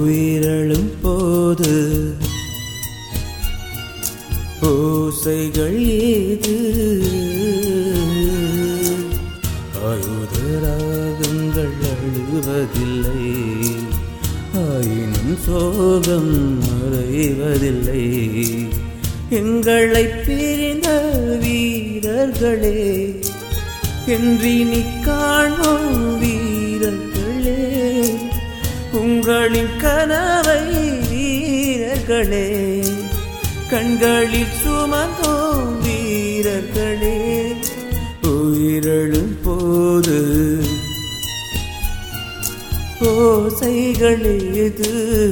உயிரழும் போது ஓசைகள் ஏது ஆயுதராகங்கள் அழுவதில்லை ஆயினும் சோகம் மறைவதில்லை எங்களை பிரிந்த வீரர்களே என்றினி காண்போம் வீரர்களே உங்களின் கனவை வீரர்களே கண்களில் சுமந்தோம் வீரர்களே உயிரழும் போது ஓசைகள் எது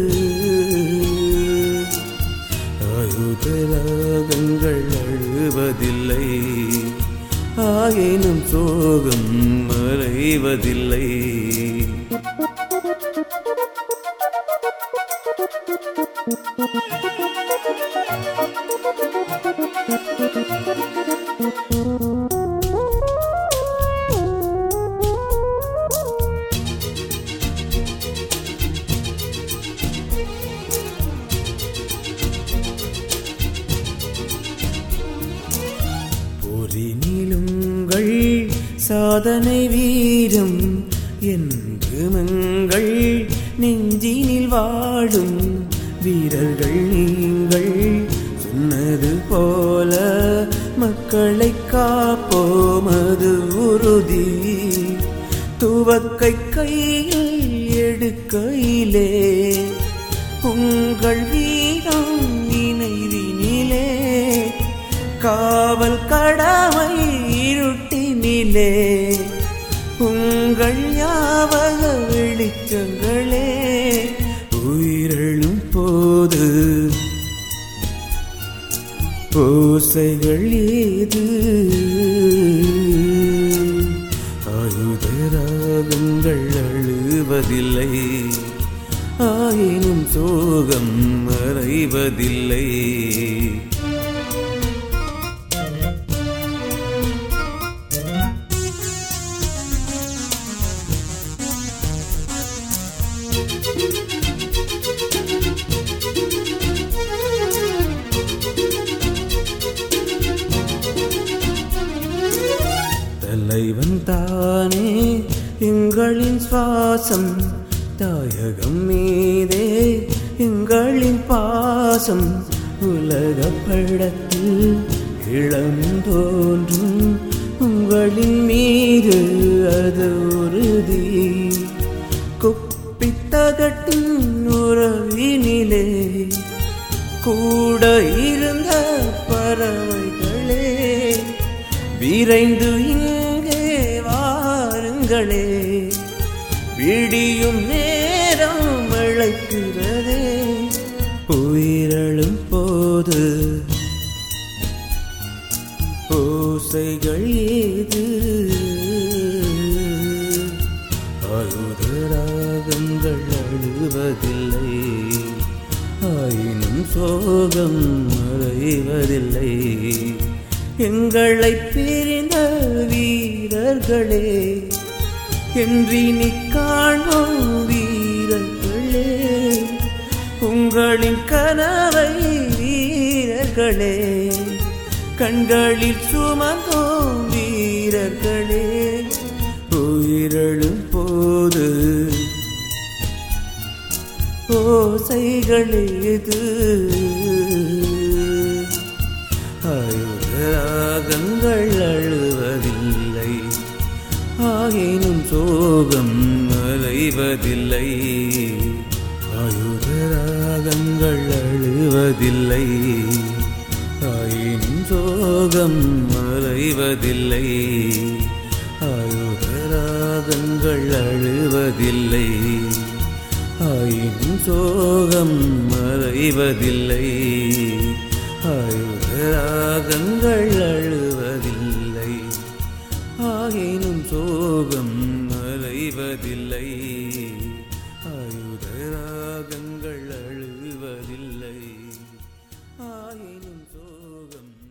ஆயுதராகங்கள் அழுவதில்லை ஆயினும் சோகம் மறைவதில்லை பொறினிலுங்கள் சாதனை வீரம் என்று மங்கள் நெஞ்சினில் வாழும் வீரர்கள் நீங்கள் சொன்னது போல மக்களை காப்போமது உறுதி துவக்கை கையில் எடுக்கையிலே உங்கள் வீரம் நினைவினிலே காவல் கடமை இருட்டினிலே உங்கள் ஞாபக வெளிச்சங்களே உயிரெழும் போது ஓசைகள் ஏது ஆயுதராகங்கள் அழுவதில்லை ஆயினும் சோகம் மறைவதில்லை தலைவன் தானே எங்களின் சுவாசம் தாயகம் மீதே எங்களின் பாசம் உலக படத்தில் இளம் தோன்றும் உங்களின் மீது அது உறுதி குப்பித்தகட்டின் உறவினிலே கூட இருந்த பறவைகளே விரைந்து இங்கே வாருங்களே விடியும் நேரம் அழைக்கிறதே உயிரழும் போது ஓசைகள் ஏது ஆயுதராகங்கள் அழுவதில்லை ஆயினும் சோகம் மறைவதில்லை எங்களை பிரிந்த வீரர்களே என்றினி காண்போம் வீரர்களே உங்களின் கனவை வீரர்களே கண்களில் சுமந்தோம் வீரர்களே உயிரழும் போது ஓசைகள் எது ஆயுதராகங்கள் அழுவதில்லை ஆயினும் சோகம் மறைவதில்லை ஆயுதராகங்கள் அழுவதில்லை ஆயினும் சோகம் மறைவதில்லை ஆயுதராகங்கள் அழுவதில்லை ஆயினும் சோகம் மறைவதில்லை ஆயுதராகங்கள் அழுவதில்லை ஆயினும் சோகம் மறைவதில்லை ஆயுதராகங்கள் அழுவதில்லை ஆயினும் சோகம்